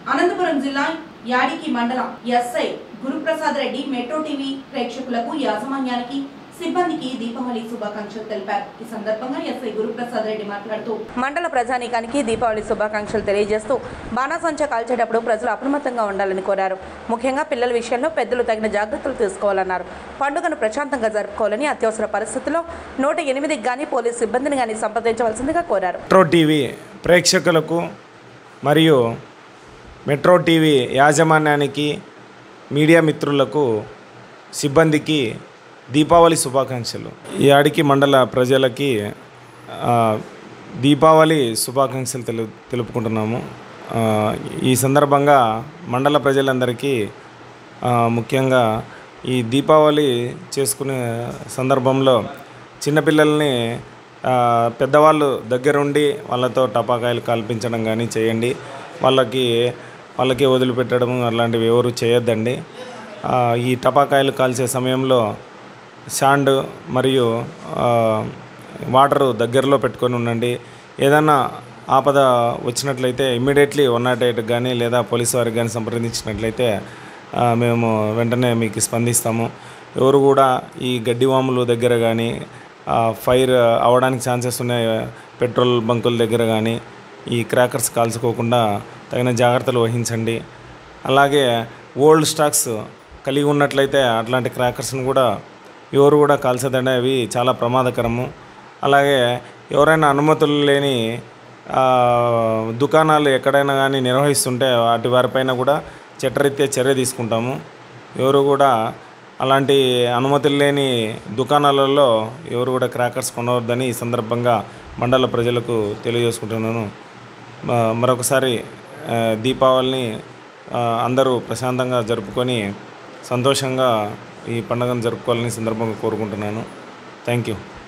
అనంతపురం జిల్లా యాడికి మండలం SI Guruprasad Reddy Metro TV ప్రేక్షకులకు యాజమాన్యానికి సిబ్బందికి దీపావళి శుభాకాంక్షలు తెలిపారు ఈ సందర్భంగా ఎస్ఐ గురుప్రసాద్ రెడ్డి మాట్లాడుతూ మండల ప్రజానీకానికి దీపావళి శుభాకాంక్షలు తెలియజేస్తూ బాణాసంచా కాల్చేటప్పుడు ప్రజలు అప్రమత్తంగా ఉండాలని కోరారు ముఖ్యంగా పిల్లల విషయంలో పెద్దలు తగిన జాగ్రత్తలు తీసుకోవాలన్నారు పండుగను ప్రశాంతంగా జరుపుకోవాలని అత్యవసర పరిస్థితుల్లో నూట ఎనిమిదికి గానీ పోలీసు సిబ్బందిని గానీ సంప్రదించవలసిందిగా కోరారు మెట్రో టీవీ ప్రేక్షకులకు మరియు మెట్రో టీవీ యాజమాన్యానికి మీడియా మిత్రులకు సిబ్బందికి దీపావళి శుభాకాంక్షలు ఈ ఆడికి మండల ప్రజలకి ఆ, దీపావళి శుభాకాంక్షలు తెలు తెలుపుకుంటున్నాము ఆ, ఈ సందర్భంగా మండల ప్రజలందరికీ ఆ, ముఖ్యంగా ఈ దీపావళి చేసుకునే సందర్భంలో చిన్నపిల్లల్ని ఆ, పెద్దవాళ్ళు దగ్గరుండి వాళ్ళతో టపాకాయలు కాల్పించడం కానీ చేయండి వాళ్ళకి వాళ్ళకి వదిలిపెట్టడం అలాంటివి ఎవరు చేయొద్దండి ఆ, ఈ టపాకాయలు కాల్చే సమయంలో శాండ్ మరియు ఆ, వాటరు దగ్గరలో పెట్టుకొని ఉండండి ఏదైనా ఆపద వచ్చినట్లయితే ఇమ్మీడియట్లీ వన్ నాట్ ఎయిట్ కానీ లేదా పోలీసు వారికి కానీ సంప్రదించినట్లయితే ఆ, మేము వెంటనే మీకు స్పందిస్తాము ఎవరు కూడా ఈ గడ్డి వాముల దగ్గర కానీ ఫైర్ అవ్వడానికి ఛాన్సెస్ ఉన్నాయి పెట్రోల్ బంకుల దగ్గర కానీ ఈ క్రాకర్స్ కాల్చుకోకుండా తగిన జాగ్రత్తలు వహించండి అలాగే ఓల్డ్ స్టాక్స్ కలిగి ఉన్నట్లయితే అట్లాంటి క్రాకర్స్ని కూడా ఎవరు కూడా కాల్చదండి అవి చాలా ప్రమాదకరము అలాగే ఎవరైనా అనుమతులు లేని ఆ, దుకాణాలు ఎక్కడైనా కానీ నిర్వహిస్తుంటే వాటి వారిపైన కూడా చట్టరీత్యా చర్య తీసుకుంటాము ఎవరు కూడా అలాంటి అనుమతులు లేని దుకాణాలలో ఎవరు కూడా క్రాకర్స్ కొనవద్దని ఈ సందర్భంగా మండల ప్రజలకు తెలియజేసుకుంటున్నాను మ- మరొకసారి ఆ, దీపావళిని ఆ, అందరూ ప్రశాంతంగా జరుపుకొని సంతోషంగా ఈ పండుగను జరుపుకోవాలని ఈ సందర్భంగా కోరుకుంటున్నాను థ్యాంక్ యూ